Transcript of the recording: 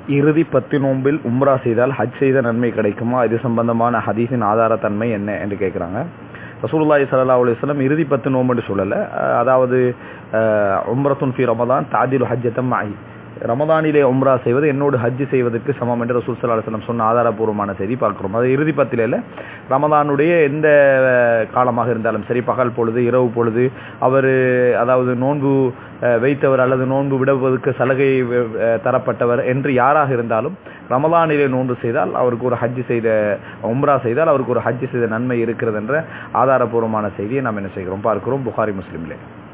இறுதி பத்து நோன்பில் உம்ரா செய்தால் ஹஜ் செய்த நன்மை கிடைக்குமா இது சம்பந்தமான ஹதீஸின் ஆதாரத்தன்மை என்ன என்று கேட்குறாங்க ரசூலுல்லாஹி ஸல்லல்லாஹு அலைஹி வஸல்லம் இறுதி பத்து நோம்புன்னு சொல்லல அஹ் அதாவது அஹ், உம்ரத்துன் ஃபி ரமதான் தாதிலு ஹஜ்ஜத்தம் மாயி ரமதானிலே உம்ரா செய்வது என்னோடு ஹஜ் செய்வதற்கு சமம் என்று ரசூல் ஸல்லல்லாஹு அலைஹி வஸல்லம் சொன்ன ஆதாரபூர்வமான செய்தி பார்க்கிறோம் அது இறுதி பத்தில இல்ல ரமதானுடைய எந்த அஹ், காலமாக இருந்தாலும் சரி பகல் பொழுது இரவு பொழுது அவர் அதாவது நோன்பு அஹ், வைத்தவர் அல்லது நோன்பு விடுவதற்கு சலுகை அஹ், தரப்பட்டவர் என்று யாராக இருந்தாலும் ரமதானிலே நோன்பு செய்தால் அவருக்கு ஒரு ஹஜ் செய்த உம்ரா செய்தால் அவருக்கு ஒரு ஹஜ் செய்த நன்மை இருக்கிறது என்ற ஆதாரபூர்வமான செய்தியை நாம் என்ன செய்கிறோம் பார்க்கிறோம் புகாரி முஸ்லிம்லே